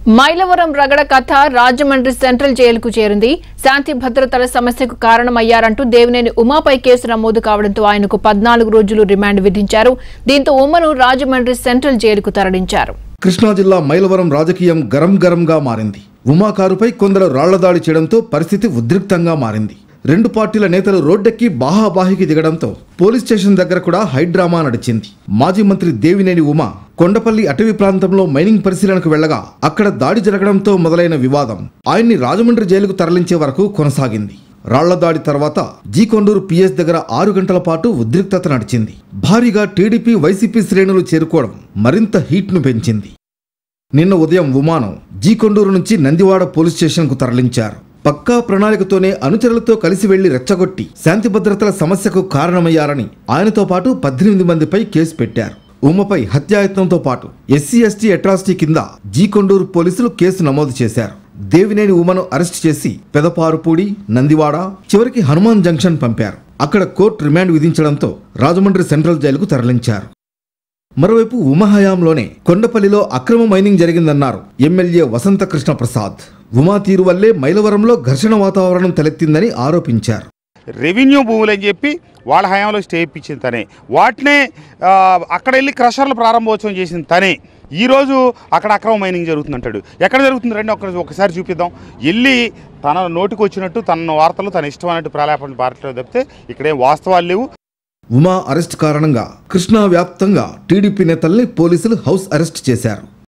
మైలవరం రగడ కథ రాజమండ్రి సెంట్రల్ జైలుకు చేరింది శాంతి భద్రతల సమస్యకు కారణమయ్యారంటూ దేవినేని ఉమాపై కేసు నమోదు కావడంతో ఆయనకు పద్నాలుగు రోజులు రిమాండ్ విధించారు దీంతో ఉమ్మను రాజమండ్రి సెంట్రల్ జైలుకు తరలించారు కృష్ణా జిల్లా మైలవరం రాజకీయం గరం గరంగా మారింది ఉమాకారుపై కొందరు రాళ్లదాడి చేయడంతో పరిస్థితి ఉద్రిక్తంగా మారింది రెండు పార్టీల నేతలు రోడ్డెక్కి బాహాబాహికి దిగడంతో పోలీస్ స్టేషన్ దగ్గర కూడా హైడ్రామా నడిచింది మాజీ మంత్రి దేవినేని ఉమా కొండపల్లి అటవీ ప్రాంతంలో మైనింగ్ పరిశీలనకు వెళ్లగా అక్కడ దాడి జరగడంతో మొదలైన వివాదం ఆయన్ని రాజమండ్రి జైలుకు తరలించే వరకు కొనసాగింది రాళ్ల దాడి తర్వాత జీ కొండూరు పిఎస్ దగ్గర ఆరు గంటల పాటు ఉద్రిక్తత నడిచింది భారీగా టీడీపీ వైసీపీ శ్రేణులు చేరుకోవడం మరింత హీట్ను పెంచింది నిన్న ఉదయం విమానం జీ కొండూరు నుంచి నందివాడ పోలీస్ స్టేషన్కు తరలించారు పక్కా ప్రణాళికతోనే అనుచరులతో కలిసి వెళ్లి రెచ్చగొట్టి శాంతి భద్రతల సమస్యకు కారణమయ్యారని ఆయనతో పాటు పద్దెనిమిది మందిపై కేసు పెట్టారు ఉమ్మపై హత్యాయత్నంతో పాటు ఎస్సీ ఎస్టీ అట్రాసిటీ కింద జీ కొండూరు పోలీసులు కేసు నమోదు చేశారు దేవినేని ఉమను అరెస్ట్ చేసి పెదపారుపూడి నందివాడ చివరికి హనుమాన్ జంక్షన్ పంపారు అక్కడ కోర్టు రిమాండ్ విధించడంతో రాజమండ్రి సెంట్రల్ జైలుకు తరలించారు మరోవైపు ఉమ హయాంలోనే కొండపల్లిలో అక్రమ మైనింగ్ జరిగిందన్నారు ఎమ్మెల్యే వసంత కృష్ణ ప్రసాద్ ఉమా తీరు వల్లే మైలవరంలో ఘర్షణ వాతావరణం తలెత్తిందని ఆరోపించారు రెవెన్యూ భూములు అని చెప్పి వాళ్ళ హయాంలో స్టే ఇప్పించింది తనే వాటినే ఆ, అక్కడ వెళ్ళి క్రషర్లు ప్రారంభోత్సవం చేసింది తనే ఈరోజు అక్కడ అక్రమ మైనింగ్ జరుగుతుందంటాడు ఎక్కడ జరుగుతుంది రండి ఒక్క ఒకసారి చూపిద్దాం వెళ్ళి తన నోటికి వచ్చినట్టు తన వార్తలు తన ఇష్టం అన్నట్టు ప్రలాపన పార్టీలో తప్పితే ఇక్కడేం వాస్తవాలు లేవు ఉమా అరెస్ట్ కారణంగా కృష్ణా వ్యాప్తంగా టీడీపీ నేతల్ని పోలీసులు హౌస్ అరెస్ట్ చేశారు